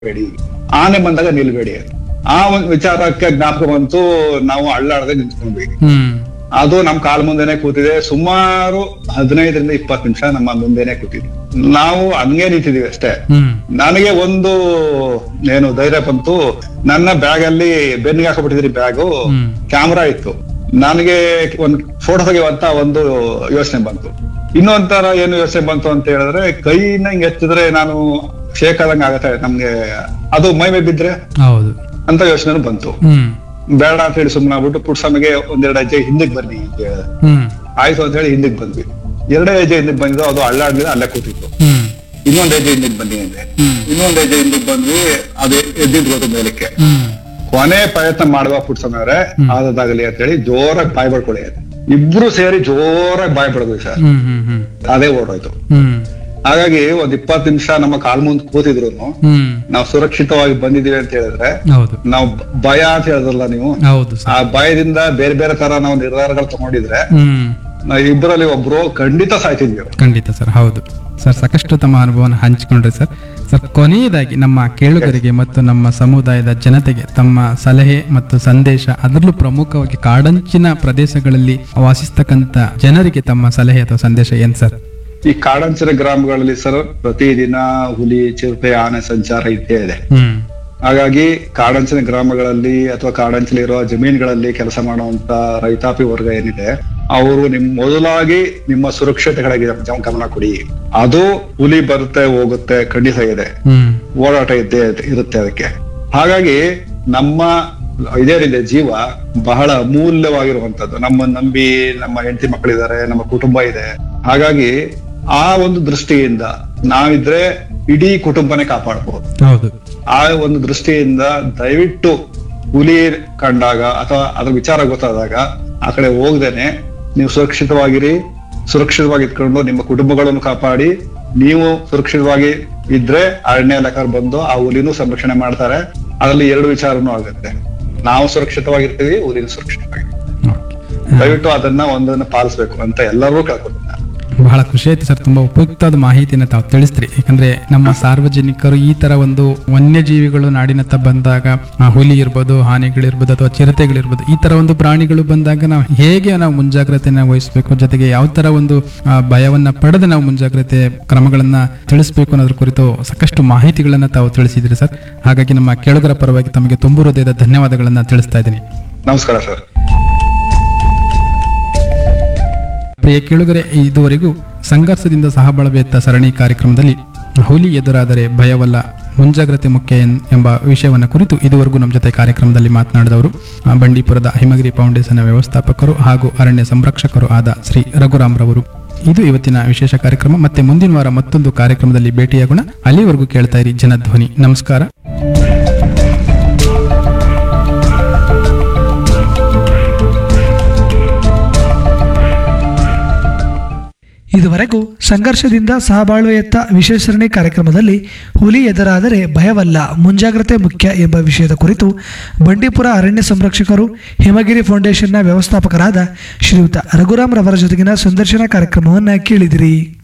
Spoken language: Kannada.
ಬೇಡಿ ಆನೆ ಬಂದಾಗ ನಿಲ್ಬೇಡಿ ಆ ಒಂದು ವಿಚಾರಕ್ಕೆ ಜ್ಞಾಪಕ ಬಂತು ನಾವು ಅಳ್ಳಾಡದೆ ನಿಂತ್ಕೊಂಡ್ವಿ ಹ್ಮ್ ಅದು ನಮ್ ಕಾಲ್ ಮುಂದೆನೆ ಕೂತಿದೆ ಸುಮಾರು ಹದಿನೈದರಿಂದ ಇಪ್ಪತ್ತು ನಿಮಿಷ ನಮ್ಮ ಮುಂದೆನೆ ಕೂತಿದ್ವಿ ನಾವು ಹಂಗೆ ನಿಂತಿದೀವಿ ಅಷ್ಟೇ ಹ್ಮ್ ನನಗೆ ಒಂದು ಏನು ಧೈರ್ಯ ಬಂತು ನನ್ನ ಬ್ಯಾಗ್ ಅಲ್ಲಿ ಬೆನ್ನಿಗೆ ಹಾಕೊಬಿಟ್ಟಿದ್ರಿ ಬ್ಯಾಗು ಹ್ಮ್. ಕ್ಯಾಮ್ರಾ ಇತ್ತು ನನಗೆ ಒಂದ್ ಫೋಟೋ ತೆಗೆಯುವಂತ ಒಂದು ಯೋಚನೆ ಬಂತು ಇನ್ನೊಂಥರ ಏನು ಯೋಚನೆ ಬಂತು ಅಂತ ಹೇಳಿದ್ರೆ ಕೈನ ಹಿಂಗ್ ಎತ್ತಿದ್ರೆ ನಾನು ಶೇಕ್ ಆದಂಗ ಆಗತ್ತೆ ನಮ್ಗೆ ಅದು ಮೈ ಮೇ ಬಿದ್ರೆ ಹೌದು ಅಂತ ಯೋಚನೆ ಬಂತು ಹ್ಮ್ ಬೇಡ ಅಂತ ಹೇಳಿ ಸುಮ್ಮನೆ ಆಗ್ಬಿಟ್ಟು ಪುಟ್ಸಮಿಗೆ ಒಂದೆರಡು ಹೆಜ್ಜೆ ಹಿಂದಕ್ಕೆ ಬನ್ನಿ ಅಂತ ಹೇಳಿದೆ ಹ್ಮ್ ಆಯ್ತು ಅಂತ ಹೇಳಿ ಹಿಂದಕ್ಕೆ ಬಂದ್ವಿ ಎರಡೇ ಹೆಜ್ಜೆ ಹಿಂದಕ್ಕೆ ಬಂದಿದ್ದು ಅದು ಅಳ್ಳಾಡ್ಲಿಲ್ಲ ಅಲ್ಲೇ ಕೂತಿತ್ತು ಹ್ಮ್ ಇನ್ನೊಂದ್ ಹೆಜ್ಜೆ ಹಿಂದಕ್ಕೆ ಬನ್ನಿ ಅಂದೆ ಹ್ಮ್. ಇನ್ನೊಂದ್ ಹೆಜ್ಜೆ ಹಿಂದಕ್ಕೆ ಬಂದ್ವಿ ಅದು ಎದ್ದಿದ್ ಗೊತ್ತು ಮೇಲಕ್ಕೆ ಹ್ಮ್ ಕೊನೆ ಪ್ರಯತ್ನ ಮಾಡುವ ಪುಟ್ಸಮವ್ರೆ ಆದದಾಗಲಿ ಅಂತ ಹೇಳಿ ಜೋರಾಗಿ ಬಾಯ್ ಬಡ್ಕೊಳ್ಳಿ ಅಂತ ಇಬ್ರು ಸೇರಿ ಜೋರಾಗಿ ಬಾಯ್ ಬಡದ್ವಿ ಸರ್ ಹ್ಮ್ ಹ್ಮ್ ಹ್ಮ್ ಅದೇ ಓಡೋಯ್ತು ಹ್ಮ್ ಹಾಗಾಗಿ ಒಂದ್ ಇಪ್ಪತ್ತು ನಿಮಿಷ ನಮ್ಮ ಕಾಲ್ ಮುಂದ್ ಕೂತಿದ್ರು ಹ್ಮ್ ನಾವು ಸುರಕ್ಷಿತವಾಗಿ ಬಂದಿದೀವಿ ಅಂತ ಹೇಳಿದ್ರೆ ಹೌದು ನಾವು ಭಯ ಅಂತ ಹೇಳಿದ್ರಲ್ಲ ನೀವು ಹೌದು ಆ ಸರ್ ಭಯದಿಂದ ಬೇರೆ ಬೇರೆ ತರ ನಾವು ನಿರ್ಧಾರಗಳು ತಗೊಂಡಿದ್ರೆ ಹ್ಮ್ ನಾವು ಇಬ್ಬರಲ್ಲಿ ಒಬ್ರು ಖಂಡಿತ ಸಾಯ್ತಿದ್ವಿ ಖಂಡಿತ ಸರ್ ಹೌದು ಸರ್ ಸಾಕಷ್ಟು ತಮ್ಮ ಅನುಭವನ ಹಂಚಿಕೊಂಡ್ರಿ ಸರ್ ಸರ್ ಕೊನೆಯದಾಗಿ ನಮ್ಮ ಕೇಳುಗರಿಗೆ ಮತ್ತು ನಮ್ಮ ಸಮುದಾಯದ ಜನತೆಗೆ ತಮ್ಮ ಸಲಹೆ ಮತ್ತು ಸಂದೇಶ ಅದರಲ್ಲೂ ಪ್ರಮುಖವಾಗಿ ಕಾಡಂಚಿನ ಪ್ರದೇಶಗಳಲ್ಲಿ ವಾಸಿಸ್ತಕ್ಕಂಥ ಜನರಿಗೆ ತಮ್ಮ ಸಲಹೆ ಅಥವಾ ಸಂದೇಶ ಏನ್ ಸರ್ ಈ ಕಾಡಂಚಿನ ಗ್ರಾಮಗಳಲ್ಲಿ ಸರ್ ಪ್ರತಿದಿನ ಹುಲಿ ಚಿರತೆ ಆನೆ ಸಂಚಾರ ಇದ್ದೇ ಇದೆ ಹ್ಮ್ ಹಾಗಾಗಿ ಕಾಡಂಚಿನ ಗ್ರಾಮಗಳಲ್ಲಿ ಅಥವಾ ಕಾಡಂಚಲಿರುವ ಜಮೀನುಗಳಲ್ಲಿ ಕೆಲಸ ಮಾಡುವಂತ ರೈತಾಪಿ ವರ್ಗ ಏನಿದೆ ಅವರು ನಿಮ್ ಮೊದಲಾಗಿ ನಿಮ್ಮ ಸುರಕ್ಷತೆ ಕಡೆಗೆ ಗಮ- ಗಮನ ಕೊಡಿ ಅದು ಹುಲಿ ಬರುತ್ತೆ ಹೋಗುತ್ತೆ ಖಂಡಿತ ಇದೆ ಹ್ಮ್ ಓಡಾಟ ಇದ್ದೇ ಇರುತ್ತೆ ಅದಕ್ಕೆ ಹಾಗಾಗಿ ನಮ್ಮ ಇದೇನಿದೆ ಜೀವ ಬಹಳ ಅಮೂಲ್ಯವಾಗಿರುವಂತದ್ದು ನಮ್ಮ ನಂಬಿ ನಮ್ಮ ಹೆಂಡತಿ ಮಕ್ಕಳಿದ್ದಾರೆ ನಮ್ಮ ಕುಟುಂಬ ಇದೆ ಹಾಗಾಗಿ ಆ ಒಂದು ದೃಷ್ಟಿಯಿಂದ ನಾವಿದ್ರೆ ಇಡೀ ಕುಟುಂಬನೇ ಕಾಪಾಡಬಹುದು ಹೌದು ಆ ಒಂದು ದೃಷ್ಟಿಯಿಂದ ದಯವಿಟ್ಟು ಹುಲಿ ಕಂಡಾಗ ಅಥವಾ ಅದ್ರ ವಿಚಾರ ಗೊತ್ತಾದಾಗ ಆ ಕಡೆ ಹೋಗ್ದೇನೆ ನೀವು ಸುರಕ್ಷಿತವಾಗಿರಿ ಸುರಕ್ಷಿತವಾಗಿ ಇಟ್ಕೊಂಡು ನಿಮ್ಮ ಕುಟುಂಬಗಳನ್ನು ಕಾಪಾಡಿ ನೀವು ಸುರಕ್ಷಿತವಾಗಿ ಇದ್ರೆ ಅರಣ್ಯ ಇಲಾಖೆಯವ್ರು ಬಂದು ಆ ಹುಲಿನೂ ಸಂರಕ್ಷಣೆ ಮಾಡ್ತಾರೆ ಅದರಲ್ಲಿ ಎರಡು ವಿಚಾರನೂ ಆಗುತ್ತೆ ನಾವು ಸುರಕ್ಷಿತವಾಗಿರ್ತೀವಿ ಹುಲಿನೂ ಸುರಕ್ಷಿತವಾಗಿ ಓಕೆ ದಯವಿಟ್ಟು ಅದನ್ನ ಒಂದನ್ನ ಪಾಲಿಸ್ಬೇಕು ಅಂತ ಎಲ್ಲರೂ ಕೇಳ್ಕೊತೀನಿ ನಾನು. ಬಹಳ ಖುಷಿ ಆಯ್ತು ಸರ್ ತುಂಬಾ ಉಪಯುಕ್ತವಾದ ಮಾಹಿತಿನ ತಾವು ತಿಳಿಸ್ತ್ರಿ ಯಾಕಂದ್ರೆ ನಮ್ಮ ಸಾರ್ವಜನಿಕರು ಈ ತರ ಒಂದು ವನ್ಯಜೀವಿಗಳು ನಾಡಿನತ್ತ ಬಂದಾಗ ಆ, ಹುಲಿ ಇರ್ಬೋದು ಆನೆಗಳಿರ್ಬೋದು ಅಥವಾ ಚಿರತೆಗಳಿರ್ಬೋದು ಈ ತರ ಒಂದು ಪ್ರಾಣಿಗಳು ಬಂದಾಗ ನಾವು ಹೇಗೆ ನಾವು ಮುಂಜಾಗ್ರತೆನ ವಹಿಸಬೇಕು ಜೊತೆಗೆ ಯಾವ ತರ ಒಂದು ಆ, ಭಯವನ್ನ ಪಡೆದು ನಾವು ಮುಂಜಾಗ್ರತೆ ಕ್ರಮಗಳನ್ನ ತಿಳಿಸ್ಬೇಕು ಅನ್ನೋದ್ರ ಕುರಿತು ಸಾಕಷ್ಟು ಮಾಹಿತಿಗಳನ್ನ ತಾವು ತಿಳಿಸಿದ್ರಿ ಸರ್ ಹಾಗಾಗಿ ನಮ್ಮ ಕೇಳುಗರ ಪರವಾಗಿ ತಮಗೆ ತುಂಬು ಹೃದಯದ ಧನ್ಯವಾದಗಳನ್ನ ತಿಳಿಸ್ತಾ ಇದ್ದೀನಿ ನಮಸ್ಕಾರ ಸರ್ ಪ್ರಿಯ ಕೇಳುಗರೆ ಇದುವರೆಗೂ ಸಂಘರ್ಷದಿಂದ ಸಹಬಾಳ್ವೆಯತ್ತ ಸರಣಿ ಕಾರ್ಯಕ್ರಮದಲ್ಲಿ ಹುಲಿ ಎದುರಾದರೆ ಭಯವಲ್ಲ ಮುಂಜಾಗ್ರತೆ ಮುಖ್ಯ ಎನ್- ಎಂಬ ವಿಷಯವನ್ನು ಕುರಿತು ಇದುವರೆಗೂ ನಮ್ಮ ಜೊತೆ ಕಾರ್ಯಕ್ರಮದಲ್ಲಿ ಮಾತನಾಡಿದವರು ಆ, ಬಂಡೀಪುರದ ಹಿಮಗಿರಿ ಫೌಂಡೇಶನ್ ವ್ಯವಸ್ಥಾಪಕರು ಹಾಗೂ ಅರಣ್ಯ ಸಂರಕ್ಷಕರು ಆದ ಶ್ರೀ ರಘುರಾಮ್ರವರು ಇದು ಇವತ್ತಿನ ವಿಶೇಷ ಕಾರ್ಯಕ್ರಮ ಮತ್ತೆ ಮುಂದಿನ ವಾರ ಮತ್ತೊಂದು ಕಾರ್ಯಕ್ರಮದಲ್ಲಿ ಭೇಟಿಯಾಗೋಣ ಅಲ್ಲಿವರೆಗೂ ಕೇಳ್ತಾ ಇರಿ ಜನಧ್ವನಿ ನಮಸ್ಕಾರ ಇದುವರೆಗೂ ಸಂಘರ್ಷದಿಂದ ಸಹಬಾಳ್ವೆಯತ್ತ ವಿಶೇಷ ಸರಣಿ ಕಾರ್ಯಕ್ರಮದಲ್ಲಿ ಹುಲಿ ಎದುರಾದರೆ ಭಯವಲ್ಲ ಮುಂಜಾಗ್ರತೆ ಮುಖ್ಯ ಎಂಬ ವಿಷಯದ ಕುರಿತು ಬಂಡೀಪುರ ಅರಣ್ಯ ಸಂರಕ್ಷಕರು ಹಿಮಗಿರಿ ಫೌಂಡೇಶನ್ನ ವ್ಯವಸ್ಥಾಪಕರಾದ ಶ್ರೀಯುತ ರಘುರಾಮ್ ರವರ ಜೊತೆಗಿನ ಸಂದರ್ಶನ ಕಾರ್ಯಕ್ರಮವನ್ನು ಕೇಳಿದಿರಿ